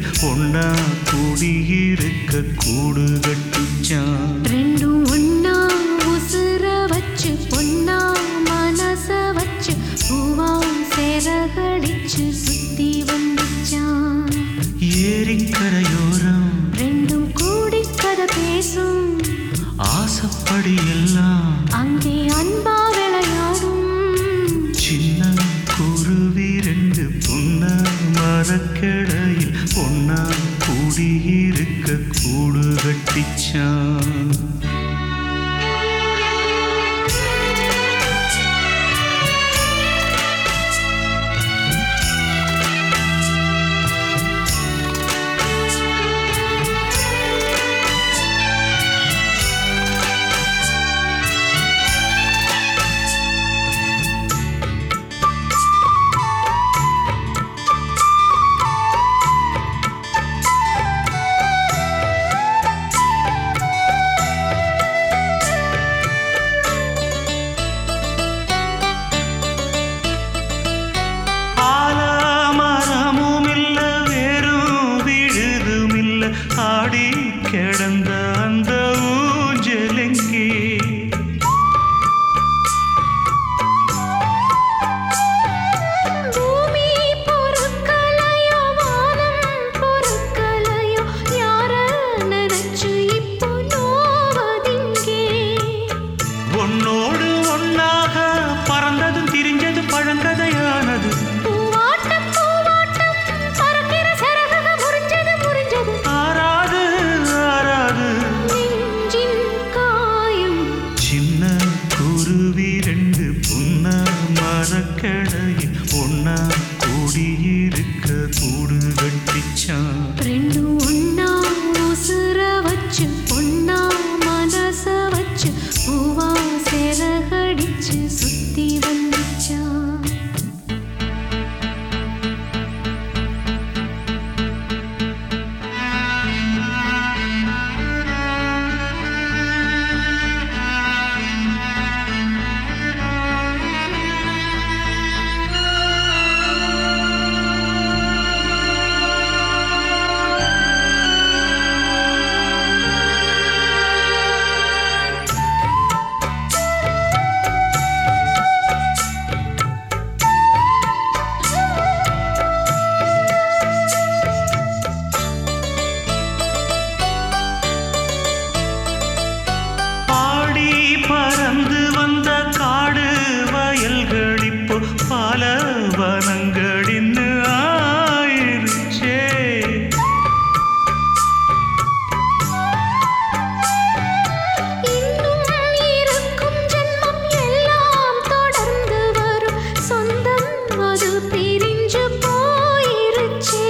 ஒன்னா குடியிருக்க கூடு கட்டிச்சான் ரெண்டும் ஒன்னா உசுர வச்சு பொன்னா மனச வச்சு பூவா சேரகடிச்சு சுத்தி வந்துச்சான் ஏரிக்கரையோரம் ரெண்டும் கூடி கதை பேசும் ஆசப்படி எல்லாம் அங்கே அன்பா விளையாடும் சின்ன குருவி ரெண்டு புன்ன மரக்கடையில் ஒன்னா குடியிருக்க கூடு கட்டிச்சான் ஆலமரமும் இல்ல வேறும் விழுதும் இல்ல ஆடி கிடந்த அந்த ஊஞ்சலெங்கே பூமி பொறுக்கலையோ வானம் பொறுக்கலையோ யார நினைச்சு இப்போ நோவதிங்கே உன்னோடு ஒன்னாக பறந்ததும் திரிஞ்சதும் பழங்கதையானது பூவாட்டம் பூவாட்டம் பறக்கிற சரகக முறிஞ்சது முறிஞ்சது ஆறாது ஆறாது நெஞ்சின் காயம் சின்ன குருவி ரெண்டு புன்ன மரக்கடையில் ஒன்னா கூடியிருக்க கூடு கட்டிச்சான் ரெண்டும் ஒன்னா உசுர வச்சு பொன்னா மனச வச்சு பூவா சேரகடிச்சு சுத்தி வந்துச்சான் பாடி பறந்து வந்த காடு வயல்கள் இப்போ பல வனங்களின்னு ஆயிருச்சே இன்னும் இருக்கும் ஜென்மம் எல்லாம் தொடர்ந்து வரும் சொந்தம் அது பிரிஞ்சு போயிருச்சே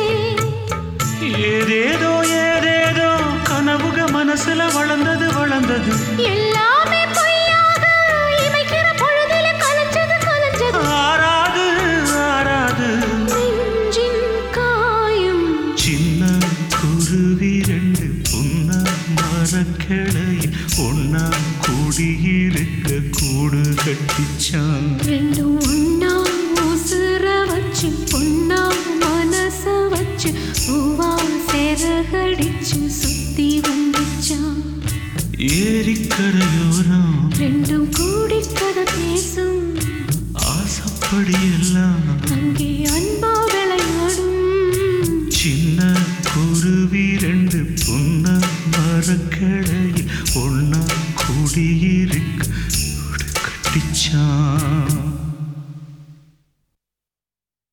ஏதேதோ ஏதேதோ கனவுக மனசுல வளர்ந்தது வளர்ந்தது எல்லாமே பொய்யாக இமைக்கிற பொழுதில கலைஞ்சது கலைஞ்சது ஆறாது ஆறாது நெஞ்சின் காயம் சின்ன குருவி ரெண்டு புன்ன மரக்கிளையில் ஒன்னா கூடியிருக்க கூடு கட்டிச்சான் ரெண்டும் ஒன்னா உசுர வச்சு பொன்னா மனச வச்சு பூவா சேரகடிச்சு சுத்தி வந்துச்சான் ஏரிக்கரையோரம் ரெண்டும் கூடி கதை பேசும் ஆசப்படி எல்லாம் அங்கே அன்பா விளையாடும் சின்ன குருவி ரெண்டு புன்ன மரக்கிளை